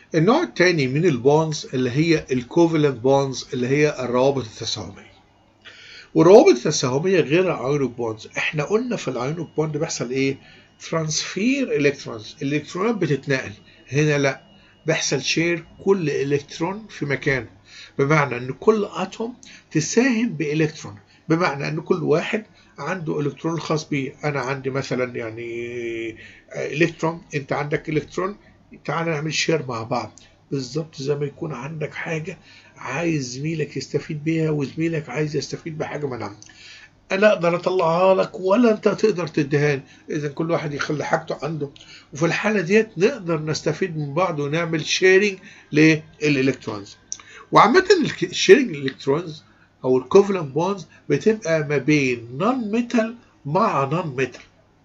النوع الثاني من البونز اللي هي الكوفالنت بونز اللي هي الروابط التساهميه والروابط التساهميه غير الايونيك بونز احنا قلنا في الايونيك بوند بيحصل ايه ترانسفير الكترونز الالكترونات بتتنقل هنا لا بيحصل شير كل الكترون في مكانه بمعنى ان كل اتوم تساهم بالكترون بمعنى ان كل واحد عنده الكترون خاص بيه انا عندي مثلا يعني الكترون انت عندك الكترون تعال نعمل شير مع بعض بالظبط زي ما يكون عندك حاجه عايز زميلك يستفيد بيها وزميلك عايز يستفيد بحاجه منها انا اقدر اطلعها لك ولا انت تقدر تديها اذا كل واحد يخلي حاجته عنده وفي الحاله ديت نقدر نستفيد من بعض ونعمل شيرنج للالكترونز وعامه الشيرنج الالكترونز او الكوفلنت بونز بتبقى ما بين نون ميتال مع نون ميتال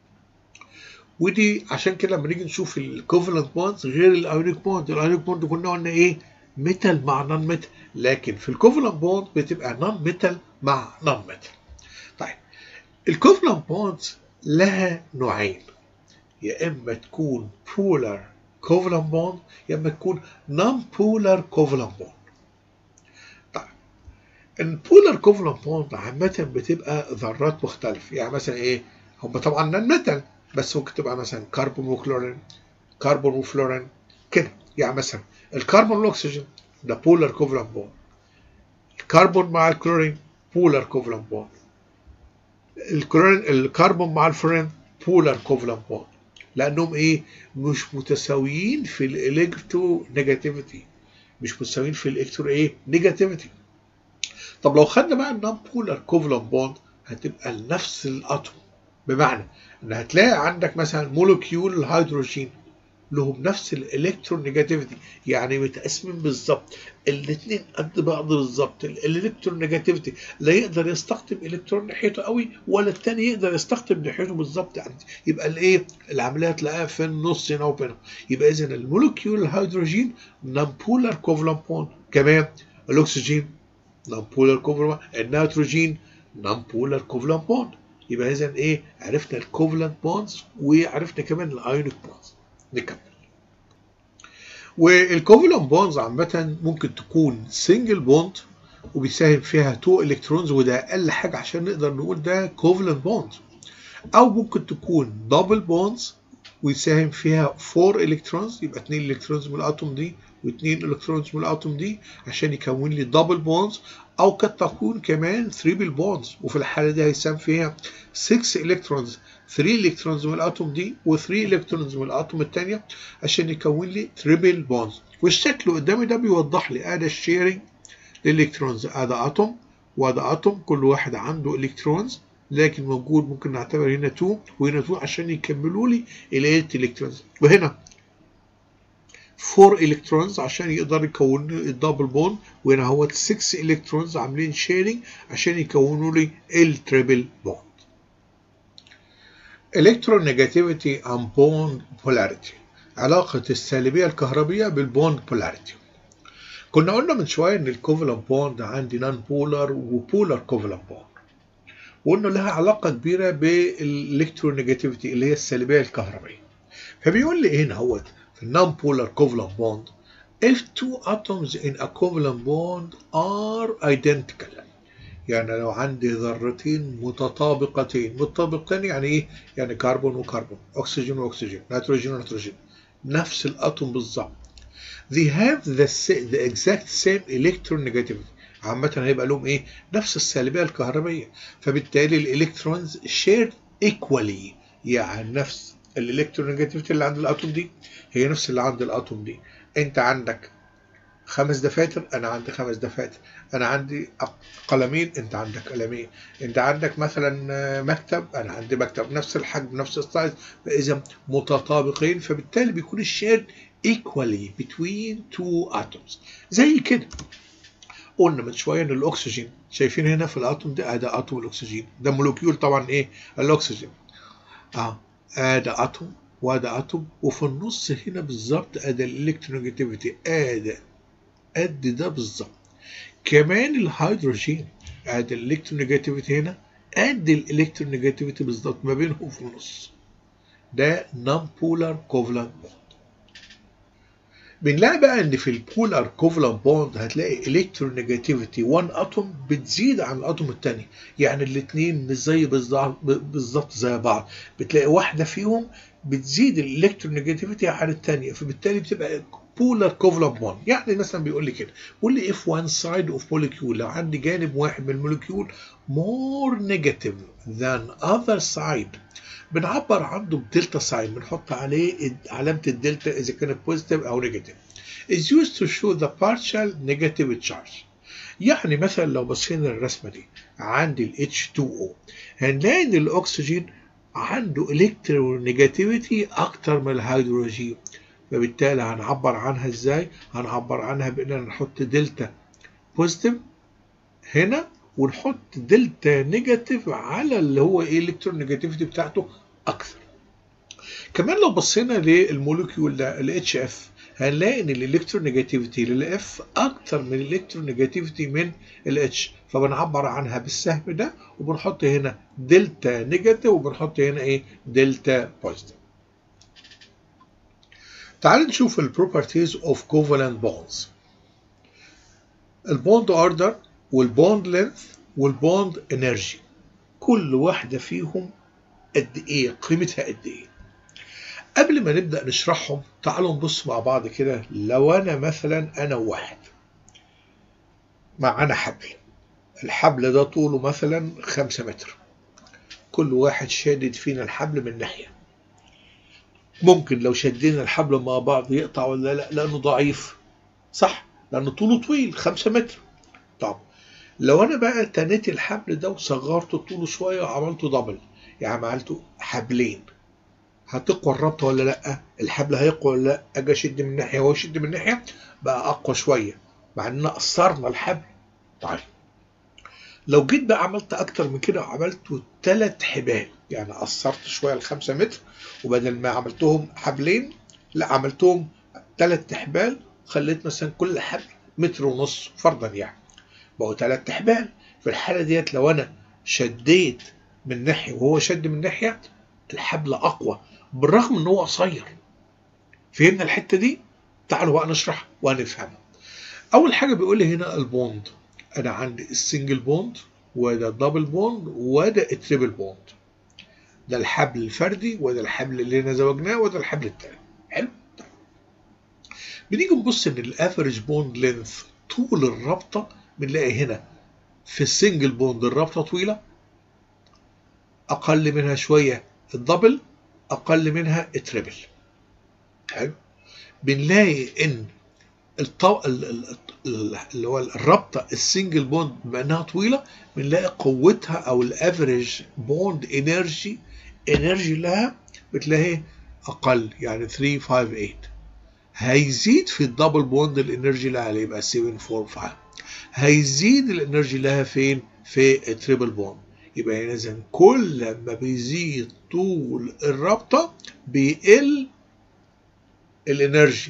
ودي عشان كده لما نيجي نشوف الكوفلنت بونز غير الايونيك بوند الايونيك بوند كنا قلنا ايه ميتال مع نون ميتال لكن في الكوفلنت بوند بتبقى نون ميتال مع نون ميتال طيب الكوفلنت بوندز لها نوعين يا اما تكون بولار كوفلنت بوند يا اما تكون نون بولار كوفلنت بوند طيب البولار كوفلنت بوند عامة بتبقى ذرات مختلفة يعني مثلا ايه هم طبعا نون ميتال بس ممكن تبقى مثلا كربون وكلورين كربون وفلورين كده يعني مثلا الكربون والاكسجين ده بولار كوفلنت بوند الكربون مع الكلورين بولار كوفلنت بوند الكلورين الكربون مع الفلورين بولار كوفلنت بوند لانهم ايه مش متساويين في الالكترو نيجاتيفيتي مش متساويين في الالكترو ايه نيجاتيفيتي طب لو خدنا بقى النون بولار كوفلنت بوند هتبقى لنفس الاتوم بمعنى ان هتلاقي عندك مثلا مولكيول الهيدروجين لهم نفس الالكترون نيجاتيفيتي يعني متقسمين بالظبط الاثنين قد بعض بالظبط الالكترون نيجاتيفيتي لا يقدر يستقطب الكترون ناحيته قوي ولا الثاني يقدر يستقطب ناحيته بالظبط يعني يبقى الايه العمليه تلاقيها في النص هنا وبينهم يبقى اذا المولكيول الهيدروجين نون بولار كوفلنت بوند كمان الاكسجين نون بولار كوفلنت النيتروجين نون بولار كوفلنت بوند يبقى اذا ايه عرفنا الكوفلنت بوندز وعرفنا كمان الايونيك بوندز نكمل والكوفلنت بوندز عامة ممكن تكون سنجل بوند وبيساهم فيها 2 الكترونز وده اقل حاجة عشان نقدر نقول ده كوفلنت بوند او ممكن تكون دبل بوندز ويساهم فيها 4 الكترونز يبقى 2 الكترونز من الاتوم دي و2 الكترونز من الاتوم دي عشان يكون لي دبل بوندز او قد تكون كمان 3 بوندز وفي الحالة دي هيساهم فيها 6 الكترونز 3 الكترونز من الاتوم دي و3 الكترونز من الاتوم الثانيه عشان يكون لي تريبل بوندز والشكل قدامي ده بيوضح لي ادي الشيرنج للالكترونز ادي اتوم وادي اتوم كل واحد عنده الكترونز لكن موجود ممكن نعتبر هنا 2 وهنا 2 عشان يكملوا لي ال 8 الكترونز وهنا 4 الكترونز عشان يقدر يكون الدبل بوند وهنا هو 6 الكترونز عاملين شيرنج عشان يكونوا لي التريبل بوند electronegativity and bond polarity علاقة السالبية الكهربية بالبوند polarity كنا قلنا من شوية ان الكوفلنت بوند عندي نون بولار وبولار كوفلنت بوند وقلنا لها علاقة كبيرة بالالكترونيجاتيفيتي اللي هي السالبية الكهربية فبيقول لي هنا هو في النون بولار كوفلنت بوند if two atoms in a covalent bond are identical يعني لو عندي ذرتين متطابقتين متطابقتين يعني ايه يعني كربون وكربون اكسجين واكسجين نيتروجين ونيتروجين نفس الاتوم بالظبط they have the, the exact same electronegativity عامة هيبقى لهم ايه نفس السالبية الكهربية فبالتالي الالكترونز shared equally يعني نفس الالكترونيجاتيفيتي اللي عند الاتوم دي هي نفس اللي عند الاتوم دي انت عندك خمس دفاتر انا عندي خمس دفاتر انا عندي قلمين انت عندك قلمين انت عندك مثلا مكتب انا عندي مكتب نفس الحجم نفس السايز فاذا متطابقين فبالتالي بيكون الشير equally between two atoms زي كده قلنا من شويه ان الاكسجين شايفين هنا في الاتوم ده ده اتوم الاكسجين ده مولكيول طبعا ايه الاكسجين اه ادي اتوم وده اتوم وفي النص هنا بالظبط ادي الالكترونيجاتيفيتي ادي قد ده بالظبط كمان الهيدروجين ادي الالكترونيجاتيفيتي هنا قد الالكترونيجاتيفيتي بالظبط ما بينهم في النص ده نون بولار كوفلنت بوند بنلاقي بقى ان في البولار كوفلنت بوند هتلاقي الكترونيجاتيفيتي 1 اتوم بتزيد عن الاتوم الثاني يعني الاثنين مش زي بالظبط زي بعض بتلاقي واحده فيهم بتزيد الالكترونيجاتيفيتي عن الثانيه فبالتالي بتبقى بولار كوفلنت بوند يعني مثلا بيقول لي كده بيقول لي if one side of molecule لو عندي جانب واحد من الموليكيول more negative than other side بنعبر عنه بدلتا ساين بنحط عليه علامة الدلتا إذا كانت بوزيتيف أو نيجاتيف is used to show the partial negative charge يعني مثلا لو بصينا الرسمة دي عندي ال H2O هنلاقي إن الأكسجين عنده الكترونيجاتيفيتي أكتر من الهيدروجين فبالتالي هنعبر عنها إزاي؟ هنعبر عنها بإننا نحط دلتا بوزيتيف هنا ونحط دلتا نيجاتيف على اللي هو ايه الكترون نيجاتيفيتي بتاعته اكثر كمان لو بصينا للموليكيول ده ال اتش اف هنلاقي ان الالكترون نيجاتيفيتي للاف اكتر من الالكترون نيجاتيفيتي من الاتش فبنعبر عنها بالسهم ده وبنحط هنا دلتا نيجاتيف وبنحط هنا ايه دلتا بوزيتيف تعال نشوف البروبرتيز اوف كوفالنت بوندز البوند اوردر والبوند لينث والبوند انرجي كل واحدة فيهم قد ايه قيمتها قد ايه قبل ما نبدأ نشرحهم تعالوا نبص مع بعض كده لو انا مثلا انا واحد معانا حبل الحبل ده طوله مثلا خمسة متر كل واحد شادد فينا الحبل من ناحية ممكن لو شدينا الحبل مع بعض يقطع ولا لا لأنه ضعيف صح لأنه طوله طويل خمسة متر طب لو انا بقى تنيت الحبل ده وصغرت طوله شويه وعملته دبل يعني عملته حبلين هتقوى الربطه ولا لا الحبل هيقوى ولا لا اجي اشد من ناحيه وهو يشد من ناحيه بقى اقوى شويه مع اننا قصرنا الحبل طيب لو جيت بقى عملت اكتر من كده وعملته ثلاث حبال يعني قصرت شويه الخمسة متر وبدل ما عملتهم حبلين لا عملتهم ثلاث حبال خليت مثلا كل حبل متر ونص فرضا يعني بقوا ثلاث حبال في الحالة ديت لو أنا شديت من ناحية وهو شد من ناحية الحبل أقوى بالرغم إن هو قصير فهمنا الحتة دي؟ تعالوا بقى نشرح وهنفهمها. أول حاجة بيقول لي هنا البوند أنا عندي السنجل بوند وده الدبل بوند وده التريبل بوند. ده الحبل الفردي وده الحبل اللي هنا زوجناه وده الحبل التاني. حلو؟ طيب. بنيجي نبص إن الأفريج بوند لينث طول الرابطة بنلاقي هنا في السنجل بوند الرابطة طويلة أقل منها شوية الدبل أقل منها التريبل حلو بنلاقي إن الطو... اللي هو الرابطة السنجل بوند بما إنها طويلة بنلاقي قوتها أو الأفريج بوند إنرجي إنرجي لها بتلاقي أقل يعني 3 5 8 هيزيد في الدبل بوند الإنرجي لها يبقى 7 4 5 هيزيد الانرجي لها فين في التريبل بوند يبقى هنا اذا كل ما بيزيد طول الرابطه بيقل الانرجي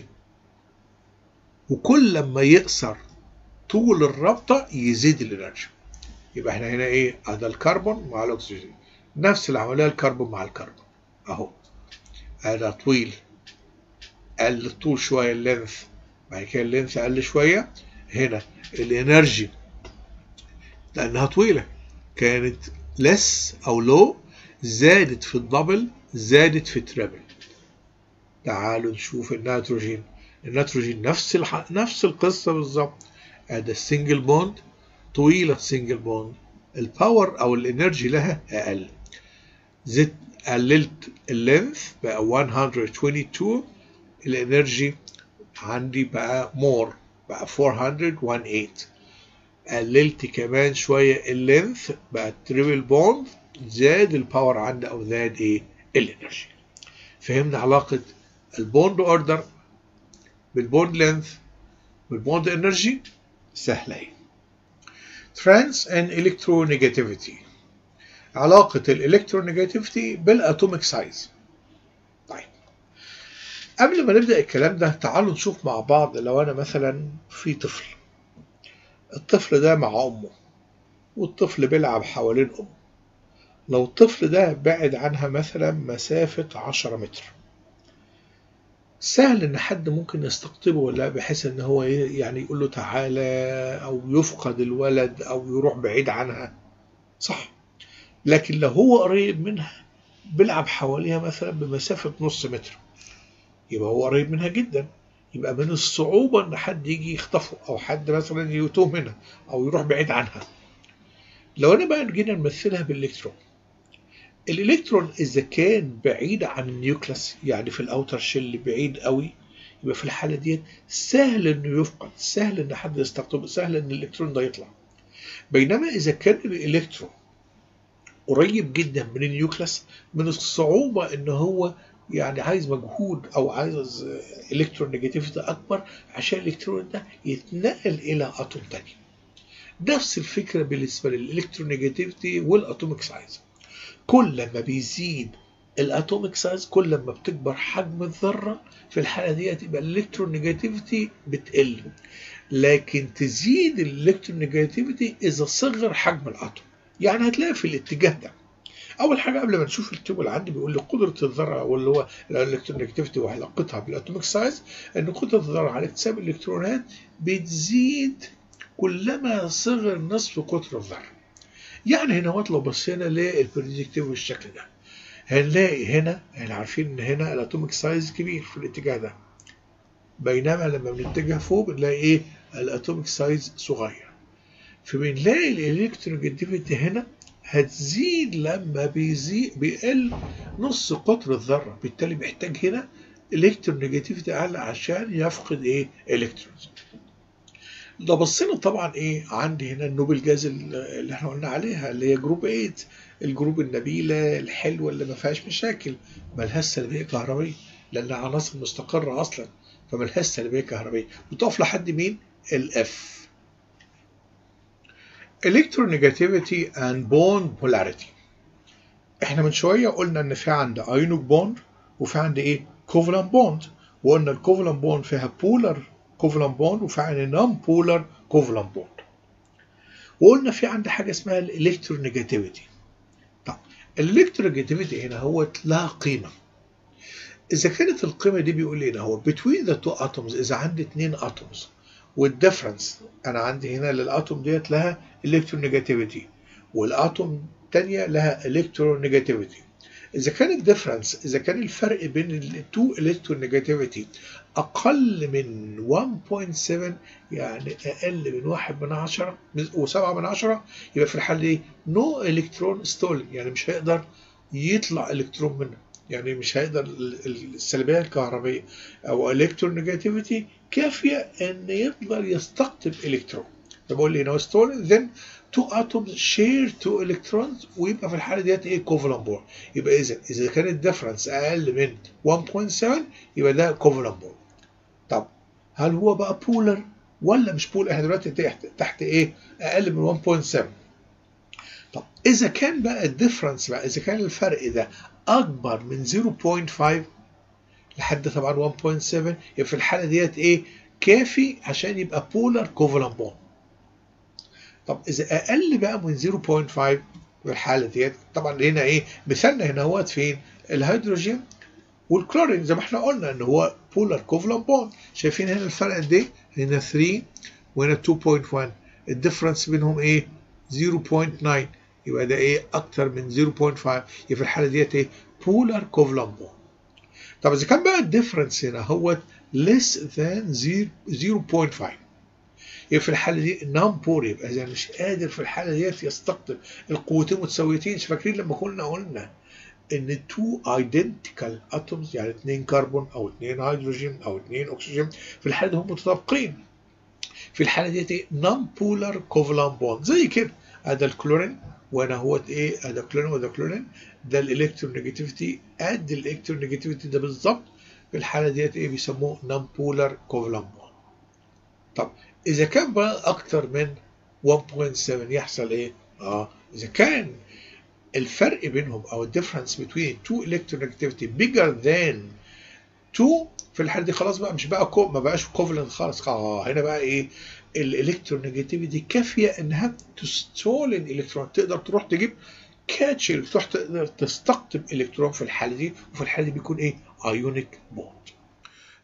وكل ما يقصر طول الرابطه يزيد الانرجي يبقى احنا هنا ايه ده الكربون مع الاكسجين نفس العمليه الكربون مع الكربون اهو هذا طويل قل الطول شويه اللينث بعد كده اللينث قل شويه هنا الانرجي لانها طويله كانت لس او لو زادت في الدبل زادت في التريبل تعالوا نشوف النيتروجين النيتروجين نفس الح... نفس القصه بالظبط ادي السنجل بوند طويله السنجل بوند الباور او الانرجي لها اقل زدت قللت اللينث بقى 122 الانرجي عندي بقى مور بقى 418 قللت كمان شوية اللينث بقى تريبل بوند زاد الباور عندي او زاد ايه الانرجي فهمنا علاقة البوند اوردر بالبوند لينث بالبوند انرجي سهلة اهي ترانس ان الكترونيجاتيفيتي علاقة الالكترونيجاتيفيتي بالاتوميك سايز طيب قبل ما نبدأ الكلام ده تعالوا نشوف مع بعض لو أنا مثلا في طفل الطفل ده مع أمه والطفل بيلعب حوالين أمه لو الطفل ده بعد عنها مثلا مسافة عشرة متر سهل ان حد ممكن يستقطبه ولا بحيث ان هو يعني يقول له تعالى او يفقد الولد او يروح بعيد عنها صح لكن لو هو قريب منها بيلعب حواليها مثلا بمسافة نص متر يبقى هو قريب منها جدا يبقى من الصعوبة ان حد يجي يخطفه او حد مثلا يتوه منها او يروح بعيد عنها لو انا بقى جينا نمثلها بالالكترون الالكترون اذا كان بعيد عن النيوكلس يعني في الاوتر شيل بعيد قوي يبقى في الحاله ديت سهل انه يفقد سهل ان حد يستقطبه سهل ان الالكترون ده يطلع بينما اذا كان الالكترون قريب جدا من النيوكلس من الصعوبه ان هو يعني عايز مجهود او عايز الكترون نيجاتيفيتي اكبر عشان الالكترون ده يتنقل الى اتوم تاني نفس الفكره بالنسبه للالكترون نيجاتيفيتي والاتوميك سايز كل ما بيزيد الاتوميك سايز كل ما بتكبر حجم الذره في الحاله ديت يبقى الالكترون نيجاتيفيتي بتقل لكن تزيد الالكترون نيجاتيفيتي اذا صغر حجم الاتوم يعني هتلاقي في الاتجاه ده اول حاجه قبل ما نشوف التيبل اللي عندي بيقول لي قدره الذره واللي هو الالكترون نيجاتيفيتي وعلاقتها بالاتوميك سايز ان قدره الذره على اكتساب الالكترونات بتزيد كلما صغر نصف قطر الذره يعني هنا لو بصينا للبريدكتيف بالشكل ده هنلاقي هنا احنا عارفين ان هنا الاتوميك سايز كبير في الاتجاه ده بينما لما بنتجه فوق بنلاقي ايه الاتوميك سايز صغير فبنلاقي الالكتروجيتيفيتي هنا هتزيد لما بيزيد بيقل نص قطر الذره بالتالي محتاج هنا الكترونيجاتيفيتي اعلى عشان يفقد ايه الكترونز لو بصينا طبعا ايه عندي هنا النوبل جاز اللي احنا قلنا عليها اللي هي جروب 8 الجروب النبيله الحلوه اللي ما فيهاش مشاكل ملهاش سلبيه كهربيه لانها عناصر مستقره اصلا فملهاش سلبيه كهربيه بتقف لحد مين؟ الاف electronegativity and bond polarity احنا من شويه قلنا ان في عند ايونيك بوند وفي عند ايه covalent bond وقلنا الكوفالنت بوند فيها بولر covalent bond وفي عند نون بولر covalent bond وقلنا في عند حاجه اسمها الالكترونيجاتيفيتي طب الالكترونيجاتيفيتي هنا هو لها قيمه اذا كانت القيمه دي بيقول لي هنا هو between the two atoms اذا عندي اثنين atoms والديفرنس انا عندي هنا للاتوم ديت لها الكترونيجاتيفيتي والاتوم الثانيه لها الكترونيجاتيفيتي اذا كان الديفرنس اذا كان الفرق بين التو الكترونيجاتيفيتي اقل من 1.7 يعني اقل من 1 من 10 و7 من 10 يبقى في الحاله دي نو الكترون ستولينج يعني مش هيقدر يطلع الكترون منه يعني مش هيقدر السلبيه الكهربيه او الكترونيجاتيفيتي كافيه ان يقدر يستقطب الكترون فبقول لي نو ستولن then two atoms share two electrons ويبقى في الحاله ديت ايه covalent bond يبقى اذا اذا كان الديفرنس اقل من 1.7 يبقى ده covalent bond طب هل هو بقى بولر ولا مش بولر احنا دلوقتي تحت تحت ايه اقل من 1.7 طب اذا كان بقى الديفرنس بقى اذا كان الفرق ده اكبر من 0.5 لحد طبعا 1.7 يبقى في الحاله ديت ايه كافي عشان يبقى بولار كوفالنت بوند طب اذا اقل بقى من 0.5 في الحاله ديت طبعا هنا ايه مثالنا هنا هو فين الهيدروجين والكلورين زي ما احنا قلنا ان هو بولار كوفالنت بوند شايفين هنا الفرق قد ايه هنا 3 وهنا 2.1 الديفرنس بينهم ايه 0.9 يبقى ده ايه اكتر من 0.5 يبقى في الحاله ديت ايه بولار كوفالنت بوند طب اذا كان بقى الديفرنس هنا هو less than 0.5 يبقى في الحاله دي نون بور يبقى اذا مش قادر في الحاله ديت يستقطب القوتين متساويتين فاكرين لما كنا قلنا ان تو ايدنتيكال اتومز يعني اثنين كربون او اثنين هيدروجين او اثنين اكسجين في الحاله دي هم متطابقين في الحاله ديت ايه نون بولار كوفالنت بوند زي كده هذا الكلورين وانا هو ايه هذا كلورين وده كلورين ده الالكترونيجاتيفيتي قد الالكترونيجاتيفيتي ده بالظبط في الحاله ديت ايه بيسموه نون بولار كوفالنت بوند طب اذا كان بقى اكتر من 1.7 يحصل ايه اه اذا كان الفرق بينهم او الديفرنس بين تو الكترونيجاتيفيتي bigger than 2 في الحاله دي خلاص بقى مش بقى كو ما بقاش كوفالنت خالص اه هنا بقى ايه الالكترونيجاتيفيتي كافيه انها تستول الالكترون تقدر تروح تجيب كاتش تروح تقدر تستقطب الكترون في الحاله دي وفي الحاله دي بيكون ايه ايونيك بوند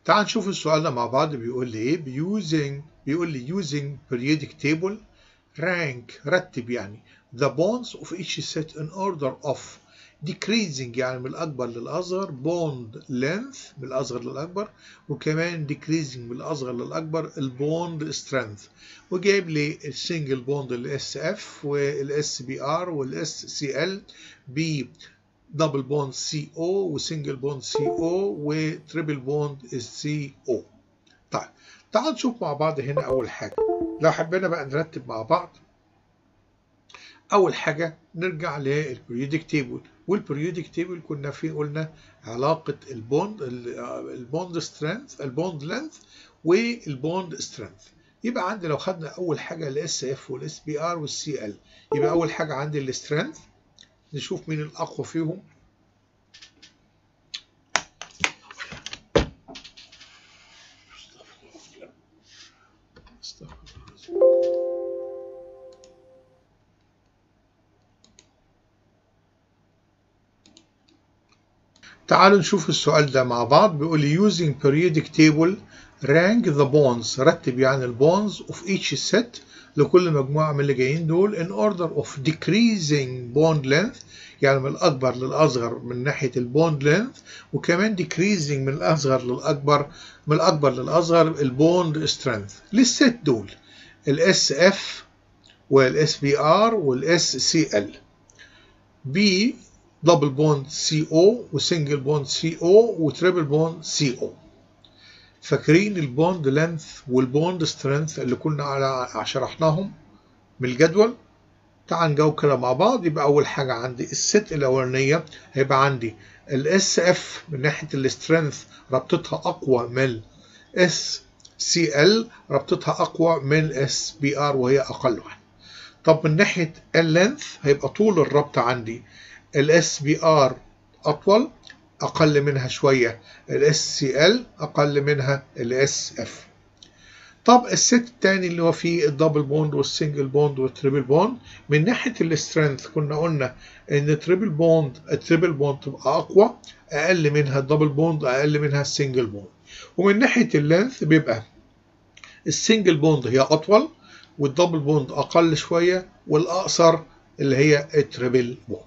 تعال نشوف السؤال ده مع بعض بيقول لي ايه using بيقول لي using periodic table rank رتب يعني the bonds of each set in order of decreasing يعني من الأكبر للأصغر bond length من الأصغر للأكبر وكمان decreasing من الأصغر للأكبر البوند strength وجايب لي السنجل بوند الاس اف والاس بي ار والاس سي ال ب دبل بوند سي او وسنجل بوند سي او وتريبل بوند سي او طيب تعال نشوف مع بعض هنا أول حاجة لو حبينا بقى نرتب مع بعض أول حاجة نرجع للبريودك تيبل والبريودك تيبل كنا فيه قلنا علاقة البوند البوند سترينث البوند لينث والبوند سترينث يبقى عندي لو خدنا أول حاجة الاس اف والاس بي ار والسي ال يبقى أول حاجة عندي السترينث نشوف مين الأقوى فيهم تعالوا نشوف السؤال ده مع بعض بيقول using periodic table rank the bonds رتب يعني البونز of each set لكل مجموعة من اللي جايين دول in order of decreasing bond length يعني من الأكبر للأصغر من ناحية البوند length وكمان decreasing من الأصغر للأكبر من الأكبر للأصغر البوند strength للست دول الاس اف والاس بي ار والاس سي ال بي دبل بوند سي او وسنجل بوند سي او وتريبل بوند سي او فاكرين البوند لينث والبوند سترينث اللي كنا على شرحناهم من الجدول تعال نجاوب كده مع بعض يبقى اول حاجه عندي الست الاولانيه هيبقى عندي الاس اف من ناحيه السترينث ربطتها اقوى من اس سي ال ربطتها اقوى من اس بي ار وهي اقل واحده طب من ناحيه اللينث هيبقى طول الربط عندي الاس بي ار اطول اقل منها شويه الاس سي ال اقل منها الاس اف طب الست الثاني اللي هو فيه الدبل بوند والسنجل بوند والتريبل بوند من ناحيه السترينث كنا قلنا ان التريبل بوند التريبل بوند تبقى اقوى اقل منها الدبل بوند اقل منها السنجل بوند ومن ناحيه اللينث بيبقى السنجل بوند هي اطول والدبل بوند اقل شويه والاقصر اللي هي التريبل بوند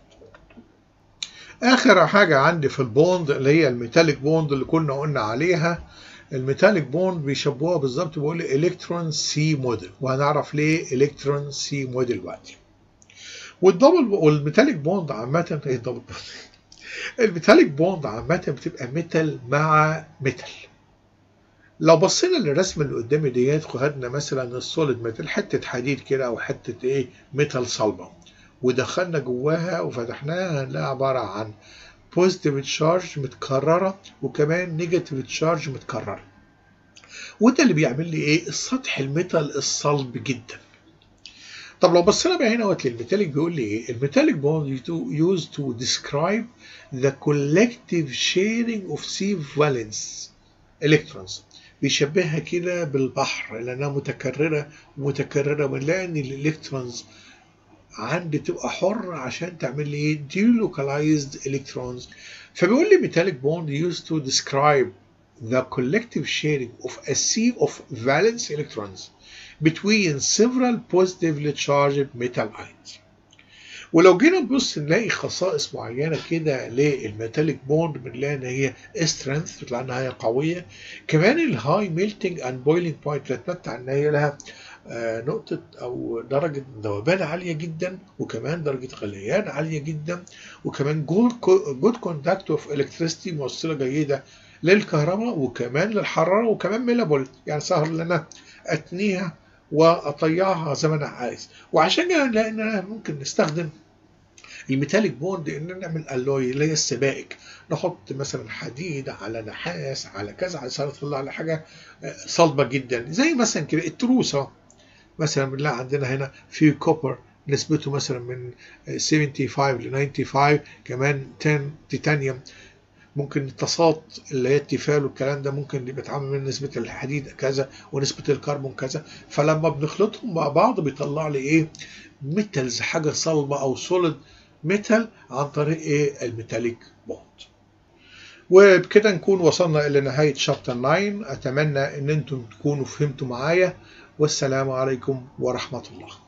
اخر حاجه عندي في البوند اللي هي الميتاليك بوند اللي كنا قلنا عليها الميتاليك بوند بيشبهوها بالظبط بيقول لي الكترون سي موديل وهنعرف ليه الكترون سي موديل دلوقتي والدبل والميتاليك بوند عامه هي الدبل بوند الميتاليك بوند عامه بتبقى ميتال مع ميتال لو بصينا للرسمه اللي قدامي ديت خدنا مثلا السوليد ميتال حته حديد كده او حته ايه ميتال صلبه ودخلنا جواها وفتحناها هنلاقيها عباره عن بوزيتيف تشارج متكرره وكمان نيجاتيف تشارج متكرره وده اللي بيعمل لي ايه السطح الميتال الصلب جدا طب لو بصينا بقى هنا وقت للميتاليك بيقول لي ايه الميتاليك بوند used to describe the collective sharing of C valence electrons بيشبهها كده بالبحر لانها متكرره ومتكرره بنلاقي ان الالكترونز عندي تبقى حر عشان تعمل لي ايه delocalized electrons فبيقول لي metallic bond used to describe the collective sharing of a sea of valence electrons between several positively charged metal ions ولو جينا نبص نلاقي خصائص معينه كده للميتاليك بوند بنلاقي ان هي سترينث بتطلع انها هي قويه كمان الهاي ميلتنج اند بويلنج بوينت بتتمتع ان هي لها نقطة أو درجة ذوبان عالية جدا وكمان درجة غليان عالية جدا وكمان جود كوندكت اوف الكتريستي موصلة جيدة للكهرباء وكمان للحرارة وكمان ميلابل يعني سهل ان انا اتنيها واطيعها زي ما انا عايز وعشان كده لان ممكن نستخدم الميتاليك بوند ان نعمل الوي اللي هي السبائك نحط مثلا حديد على نحاس على كذا عشان نطلع على حاجه صلبه جدا زي مثلا كده التروسه مثلا بنلاقي عندنا هنا في كوبر نسبته مثلا من 75 ل 95 كمان 10 تيتانيوم ممكن التصاط اللي هي التيفال والكلام ده ممكن يبقى بيتعمل من نسبة الحديد كذا ونسبة الكربون كذا فلما بنخلطهم مع بعض بيطلع لي ايه ميتالز حاجة صلبة او سوليد ميتال عن طريق ايه الميتاليك بوند وبكده نكون وصلنا إلى نهاية شابتر 9 أتمنى أن أنتم تكونوا فهمتوا معايا والسلام عليكم ورحمة الله